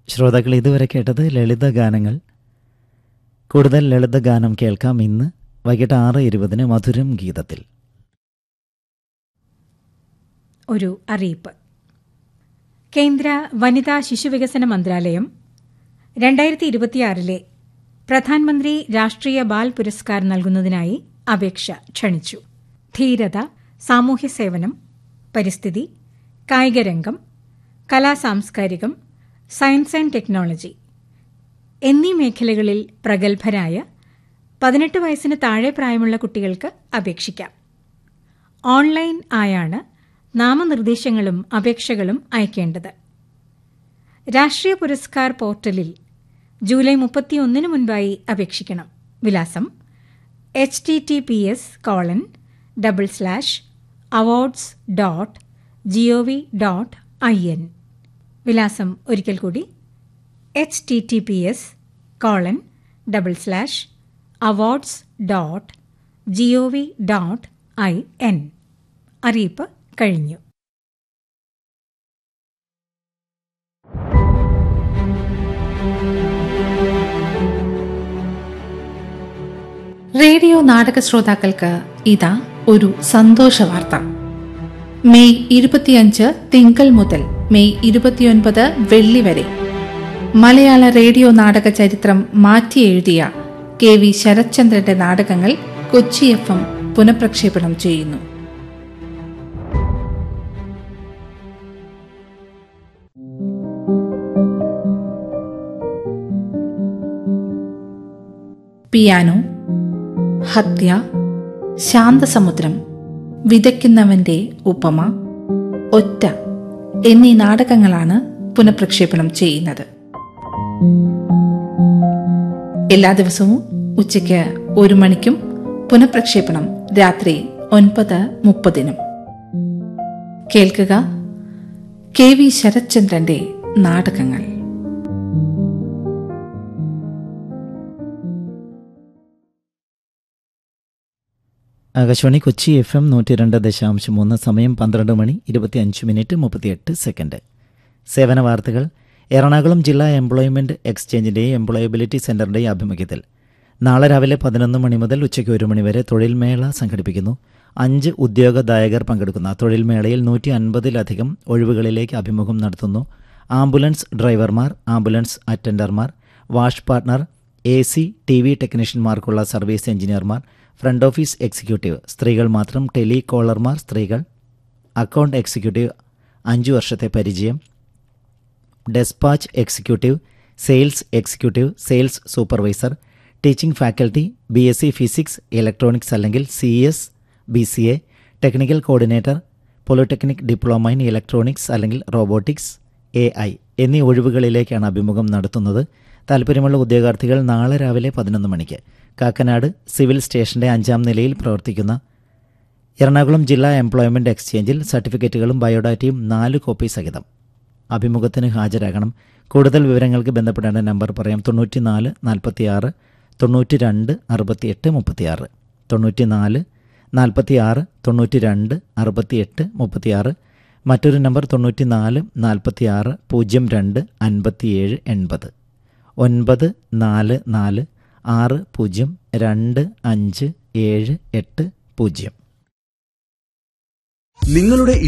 ശ്രോതാക്കൾ ഇതുവരെ കേട്ടത് ലളിത ഗാനങ്ങൾ കൂടുതൽ ലളിത ഗാനം കേൾക്കാം ഇന്ന് വൈകിട്ട് ആറ് ഇരുപതിന് മധുരം ഗീതത്തിൽ ഒരു അറിയിപ്പ് കേന്ദ്ര വനിതാ ശിശുവികസന മന്ത്രാലയം രണ്ടായിരത്തി ഇരുപത്തിയാറിലെ പ്രധാനമന്ത്രി രാഷ്ട്രീയ ബാൽ പുരസ്കാർ നൽകുന്നതിനായി അപേക്ഷ ക്ഷണിച്ചു ധീരത സാമൂഹ്യ സേവനം പരിസ്ഥിതി കായികരംഗം കലാസാംസ്കാരികം സയൻസ് ആൻഡ് ടെക്നോളജി എന്നീ മേഖലകളിൽ പ്രഗത്ഭരായ പതിനെട്ട് വയസ്സിന് താഴെ പ്രായമുള്ള കുട്ടികൾക്ക് അപേക്ഷിക്കാം ഓൺലൈൻ ആയാണ് നാമനിർദ്ദേശങ്ങളും അപേക്ഷകളും അയക്കേണ്ടത് രാഷ്ട്രീയ പുരസ്കാർ പോർട്ടലിൽ ജൂലൈ മുപ്പത്തിയൊന്നിന് മുൻപായി അപേക്ഷിക്കണം വിലാസം H T T P S colon double slash awards dot G O V dot I N വിലാസം ഒരിക്കൽ കൂടി H T T P S colon double slash awards dot G O V dot I N അറിയിപ്പ് കഴിഞ്ഞു radio നാടക ശ്രോതാക്കൾക്ക് ഇതാ ഒരു സന്തോഷ വാർത്ത മെയ് ഇരുപത്തിയഞ്ച് തിങ്കൾ മുതൽ മെയ് ഇരുപത്തിയൊൻപത് വെള്ളി വരെ മലയാള റേഡിയോ നാടക ചരിത്രം മാറ്റി എഴുതിയ കെ വി ശരത്ചന്ദ്രന്റെ നാടകങ്ങൾ കൊച്ചി എഫ് എം പുനഃപ്രക്ഷേപണം ചെയ്യുന്നു പിയാനോ ഹത്യ ശാന്തസമുദ്രം വിതയ്ക്കുന്നവന്റെ ഉപമ ഒറ്റ എന്നീ നാടകങ്ങളാണ് പുനഃപ്രക്ഷേപണം ചെയ്യുന്നത് എല്ലാ ദിവസവും ഉച്ചയ്ക്ക് ഒരു മണിക്കും പുനഃപ്രക്ഷേപണം രാത്രി ഒൻപത് മുപ്പതിനും കേൾക്കുക കെ വി ശരത്ചന്ദ്രന്റെ നാടകങ്ങൾ ആകാശവാണി കൊച്ചി എഫ് എം നൂറ്റി രണ്ട് ദശാംശം മൂന്ന് സമയം പന്ത്രണ്ട് മണി ഇരുപത്തിയഞ്ച് മിനിറ്റ് മുപ്പത്തിയെട്ട് സെക്കൻഡ് സേവന വാർത്തകൾ എറണാകുളം ജില്ലാ എംപ്ലോയ്മെന്റ് എക്സ്ചേഞ്ചിന്റെയും എംപ്ലോയബിലിറ്റി സെന്ററിന്റെയും ആഭിമുഖ്യത്തിൽ നാളെ രാവിലെ പതിനൊന്ന് മണി മുതൽ ഉച്ചയ്ക്ക് ഒരു മണി വരെ തൊഴിൽമേള സംഘടിപ്പിക്കുന്നു അഞ്ച് ഉദ്യോഗദായകർ പങ്കെടുക്കുന്ന തൊഴിൽമേളയിൽ നൂറ്റി അൻപതിലധികം ഒഴിവുകളിലേക്ക് അഭിമുഖം നടത്തുന്നു ആംബുലൻസ് ഡ്രൈവർമാർ ആംബുലൻസ് അറ്റൻഡർമാർ wash partner A C T V ടെക്നീഷ്യന്മാർക്കുള്ള സർവീസ് എഞ്ചിനീയർമാർ ഫ്രണ്ട് ഓഫീസ് എക്സിക്യൂട്ടീവ് സ്ത്രീകൾ മാത്രം ടെലി കോളർമാർ സ്ത്രീകൾ അക്കൗണ്ട് എക്സിക്യൂട്ടീവ് അഞ്ചു വർഷത്തെ പരിചയം despatch executive sales executive sales supervisor teaching faculty B S C physics electronics അല്ലെങ്കിൽ C S B C A technical coordinator polytechnic diploma in electronics അല്ലെങ്കിൽ robotics A I എന്നീ ഒഴിവുകളിലേക്കാണ് അഭിമുഖം നടത്തുന്നത് താല്പര്യമുള്ള ഉദ്യോഗാർത്ഥികൾ നാളെ രാവിലെ പതിനൊന്ന് മണിക്ക് കാക്കനാട് സിവിൽ സ്റ്റേഷന്റെ അഞ്ചാം നിലയിൽ പ്രവർത്തിക്കുന്ന എറണാകുളം ജില്ലാ എംപ്ലോയ്മെന്റ് എക്സ്ചേഞ്ചിൽ സർട്ടിഫിക്കറ്റുകളും ബയോഡാറ്റയും നാല് കോപ്പി സഹിതം അഭിമുഖത്തിന് ഹാജരാകണം കൂടുതൽ വിവരങ്ങൾക്ക് ബന്ധപ്പെടേണ്ട നമ്പർ പറയാം തൊണ്ണൂറ്റി നാല് നാൽപ്പത്തി ആറ് തൊണ്ണൂറ്റി രണ്ട് അറുപത്തിയെട്ട് മുപ്പത്തിയാറ് തൊണ്ണൂറ്റി നാല് നാൽപ്പത്തി ആറ് തൊണ്ണൂറ്റി രണ്ട് അറുപത്തിയെട്ട് മുപ്പത്തിയാറ് മറ്റൊരു നമ്പർ തൊണ്ണൂറ്റി നാല് നാൽപ്പത്തി ആറ് പൂജ്യം രണ്ട് അൻപത്തിയേഴ് എൺപത് ഒൻപത് നാല് നാല് ആറ് പൂജ്യം രണ്ട് അഞ്ച് ഏഴ് എട്ട് പൂജ്യം നിങ്ങളുടെ